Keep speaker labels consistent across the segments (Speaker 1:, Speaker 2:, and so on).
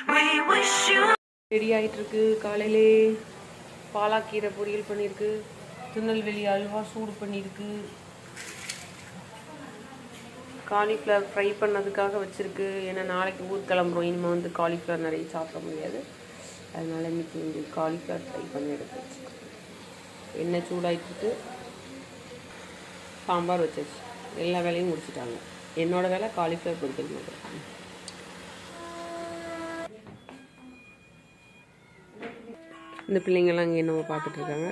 Speaker 1: Ready ஆயிட்டு இருக்கு காலையிலே பாலாக்கீரை பொரியல் பண்ணியிருக்கு திருநெல்வேலி அல்வா சூடு பண்ணியிருக்கு காலிஃப்ளவர் ஃப்ரை பண்ணதுக்காக வச்சுருக்கு ஏன்னா நாளைக்கு ஊர் கிளம்புறோம் இனிமேல் வந்து காலிஃப்ளவர் நிறைய சாப்பிட முடியாது அதனால இன்னைக்கு வந்து காலிஃப்ளவர் ஃப்ரை பண்ணி எடுத்து வச்சுருக்கேன் எண்ணெய் சூடாயிட்டு இருக்கு சாம்பார் வச்சாச்சு எல்லா வேலையும் முடிச்சிட்டாங்க என்னோட வேலை காலிஃப்ளவர் பொரிக்கல் மட்டும் இந்த பிள்ளைங்கெல்லாம் இங்கே என்னவோ பார்த்துட்டு இருக்காங்க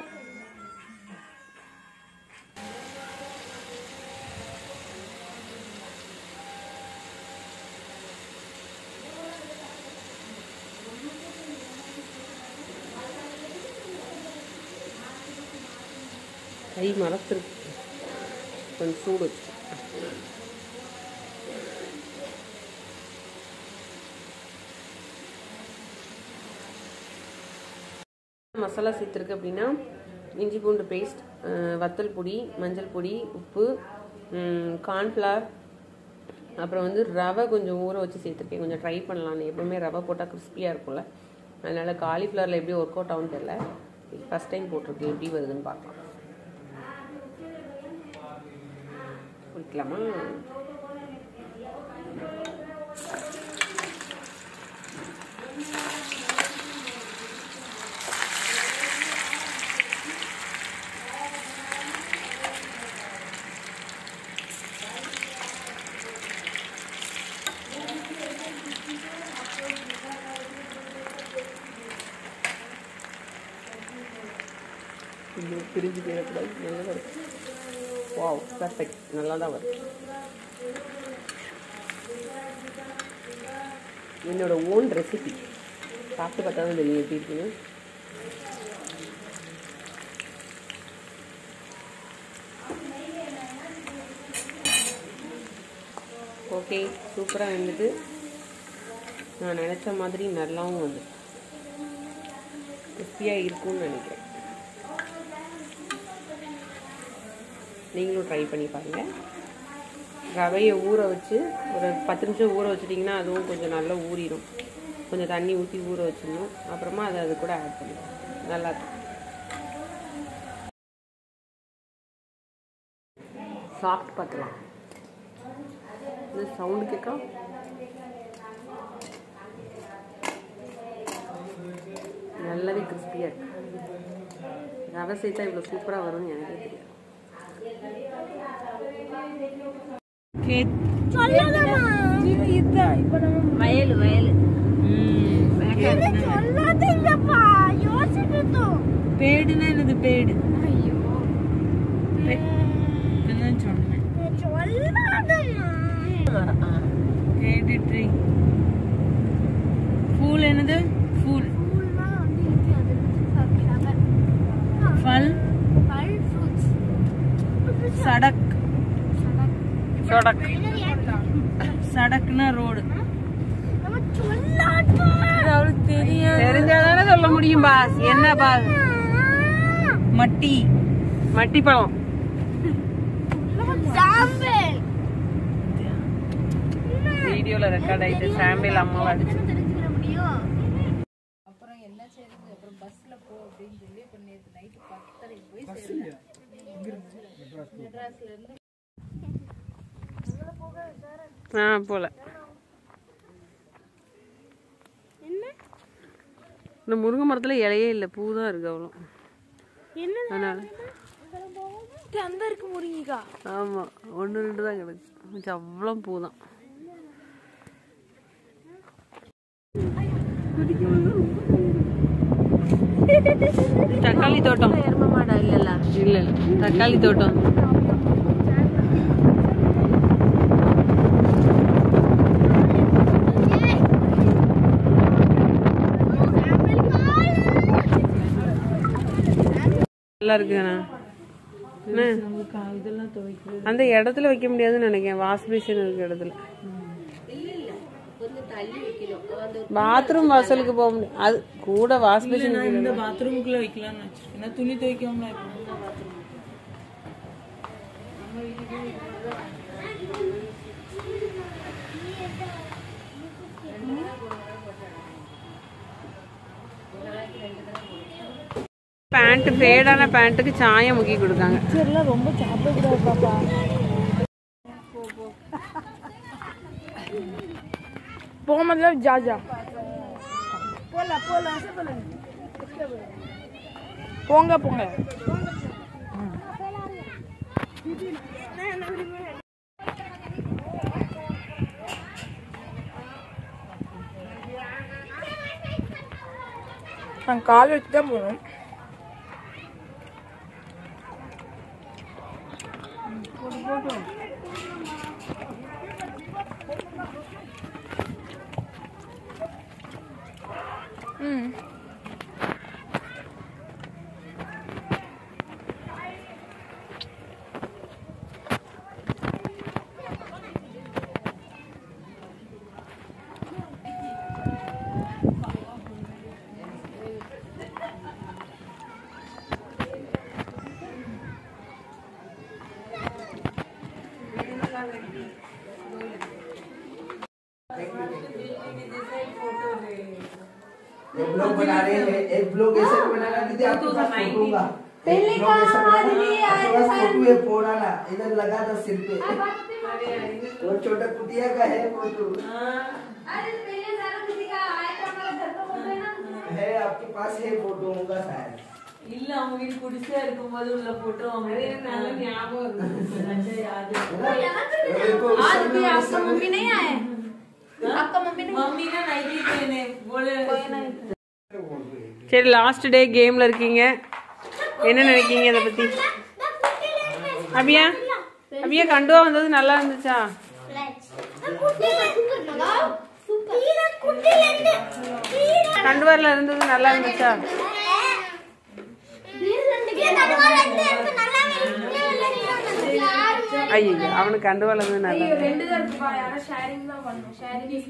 Speaker 1: கை மரத்துருக்கு கொஞ்சம் சூடு வச்சு மசாலா சேர்த்துருக்கு அப்படின்னா இஞ்சி பூண்டு பேஸ்ட் வத்தல் பொடி மஞ்சள் பொடி உப்பு கார்ன்ஃப்ளவர் அப்புறம் வந்து ரவை கொஞ்சம் ஊற வச்சு சேர்த்துருக்கேன் கொஞ்சம் ட்ரை பண்ணலான்னு எப்பவுமே ரவை போட்டால் கிறிஸ்பியாக இருக்கும்ல அதனால் காலிஃப்ளவரில் எப்படி ஒர்க் அவுட் ஆகும்னு தெரியல ஃபஸ்ட் டைம் போட்டிருக்கேன் எப்படி வருதுன்னு பார்க்கலாம் குடிக்கலாமா இது பிரிஞ்சு போயிடக்கூடாது நல்லா வரும் வாவ் பர்ஃபெக்ட் நல்லா தான் வரும் என்னோட ஓன் ரெசிபி சாப்பிட்டு பார்த்தா தான் தெரியும் எப்படி இருக்குன்னு ஓகே சூப்பராக இருந்தது நான் நினச்ச மாதிரி நல்லாவும் வந்து கிறிஸ்பியாக இருக்கும்னு நினைக்கிறேன் நீங்களும் ட்ரை பண்ணி பாருங்கள் ரவையை ஊற வச்சு ஒரு பத்து நிமிஷம் ஊற வச்சிட்டிங்கன்னா அதுவும் கொஞ்சம் நல்லா ஊறிடும் கொஞ்சம் தண்ணி ஊற்றி ஊற வச்சிடணும் அப்புறமா அதை அது கூட ஆட் பண்ணிடும் நல்லா இருக்கும் சாப்பிட்டு பார்த்துலாம் இந்த சவுண்டு கேட்கா நல்லாவே கிறிஸ்பியாக இருக்கு ரவை சேர்த்தா இவ்வளோ சூப்பராக வரும்னு எனக்கே தெரியும்
Speaker 2: வயல் வயல்
Speaker 3: சொல்லாதீங்கப்பா யோசிக்கிட்டு
Speaker 2: பேடுனா என்னது பேடு என்னன்னு சொன்னேன்
Speaker 3: சொல்லாதம்மா
Speaker 2: பேடு ட்ரீ ஃபூல் என்னது ஃபூல்
Speaker 3: ஸ்கூல்னா வந்து இது அது ஃப்ளவர்
Speaker 2: ஃபல்
Speaker 3: பல் ஃப்ரூட்ஸ்
Speaker 2: சடக்
Speaker 1: சொடக்
Speaker 2: சடக்னா ரோடு
Speaker 3: நம்ம சொல்லாட்டோம்
Speaker 2: அவளுக்கு தெரியும்
Speaker 1: தெரிஞ்சாதானே சொல்ல முடியும் பாஸ் என்ன பாஸ்
Speaker 2: மட்டி
Speaker 1: மட்டி பழம்
Speaker 3: சாம்பல்
Speaker 1: வீடியோல ரெக்கார்ட் ஆயிட்டு சாம்பிள் அம்மாவை அடிச்சு
Speaker 3: தெரிஞ்சுக்கிற முடியும்
Speaker 1: ஆ போல இந்த முருங்கை மரத்துல இலையே இல்லை பூ தான் இருக்கு அவ்வளோ அதனால
Speaker 3: அந்த இருக்கு முருங்கிக்கா
Speaker 1: ஆமா ஒன்று ரெண்டு தான் கிடக்கு மிச்சம் அவ்வளோ பூ தான் தக்காளி தோட்டம்
Speaker 2: எரும மாடா இல்லல்ல
Speaker 1: இல்ல இல்ல தக்காளி தோட்டம் நல்லா இருக்குண்ணா என்ன
Speaker 2: இதெல்லாம் துவைக்கிறது
Speaker 1: அந்த இடத்துல வைக்க முடியாதுன்னு நினைக்கிறேன் வாஷ் பேஷன் இருக்க இடத்துல பாத்ரூம் வாசலுக்கு போக முடியும் அது கூட வாஷ் பேஷன்
Speaker 2: நான் இந்த பாத்ரூமுக்குள்ள வைக்கலாம்னு வச்சிருக்கேன் நான் துணி துவைக்காமல
Speaker 1: பேண்ட் ஃபேடான பேண்ட்டுக்கு சாயம் முக்கி கொடுக்காங்க
Speaker 2: பிக்சர்லாம் ரொம்ப சாப்பிடக்கூடாது பாப்பா
Speaker 3: போக मतलब जा जा போல போல போங்க போங்க நான் கால் வச்சு தான் போகணும் ம்
Speaker 4: एक ब्लॉग बना रहे हैं एक ब्लॉग ऐसे बनाना दीदी आपके पास फोटो होगा पहले का आदमी आपके पास फोटो है फोन आना इधर लगा था सिर पे वो छोटा कुटिया का है फोटो है आपके पास है फोटो होगा शायद
Speaker 2: இல்ல அவங்க வீட்டு குடிசையா இருக்கும்போது உள்ள போட்டோ அவங்க நல்ல ஞாபகம்
Speaker 4: देखो उस समय
Speaker 3: आपका
Speaker 4: उस समय-
Speaker 3: मम्मी नहीं आए आपका मम्मी नहीं
Speaker 2: मम्मी ना नहीं थी मैंने बोले
Speaker 1: சரி லாஸ்ட் டே கேம்ல இருக்கீங்க என்ன நினைக்கீங்க இதை பத்தி அபியா அபியா கண்டுவா வந்தது நல்லா இருந்துச்சா கண்டுவாரில் இருந்தது நல்லா இருந்துச்சா ஐயோ அவனுக்கு கண்டுவாரில் இருந்தது நல்லா இருந்துச்சு.
Speaker 3: ரெண்டு தான் இருக்குப்பா யாரும் ஷேரிங் தான் பண்ணணும் ஷேரிங் இஸ்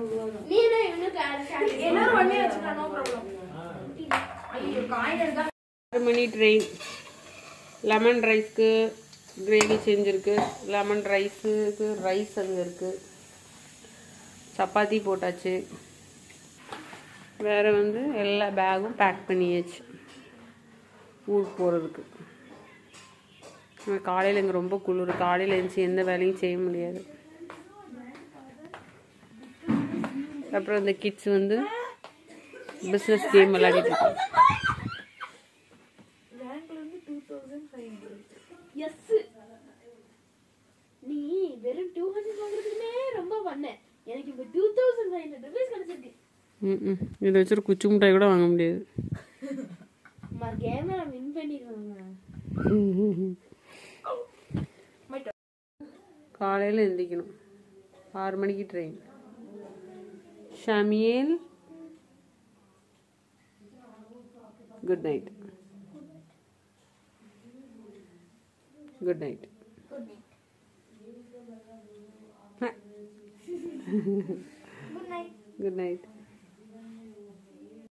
Speaker 3: எல்லாரும் ஒண்ணே வச்சுக்கலாம் நோ ப்ராப்ளம் ஐயோ காயின் இருக்கா
Speaker 1: ஆறு மணி ட்ரெயின் லெமன் ரைஸ்க்கு கிரேவி செஞ்சுருக்கு லெமன் ரைஸுக்கு ரைஸ் அங்கே இருக்குது சப்பாத்தி போட்டாச்சு வேறு வந்து எல்லா பேகும் பேக் பண்ணியாச்சு ஊருக்கு போகிறதுக்கு காலையில் இங்கே ரொம்ப குளிர் காலையில் எழுந்துச்சி எந்த வேலையும் செய்ய முடியாது அப்புறம் இந்த கிட்ஸ் வந்து பிஸ்னஸ் கேம் விளையாடிட்டு இருக்காங்க
Speaker 3: எஸ் நீ வெறும் டூ ஹண்ட்ரட் வாங்குறதுக்குமே ரொம்ப பண்ண எனக்கு இப்ப two thousand five hundred rupees கிடைச்சிருக்கு
Speaker 1: ம் இதை வச்சு குச்சி மிட்டாய் கூட வாங்க முடியாது
Speaker 3: மறு கேம் நான் வின் பண்ணிடுவேங்க
Speaker 1: காலையில் எந்திரிக்கணும் ஆறு மணிக்கு ட்ரெயின் ஷமியேல் good night good night
Speaker 3: good night
Speaker 1: good night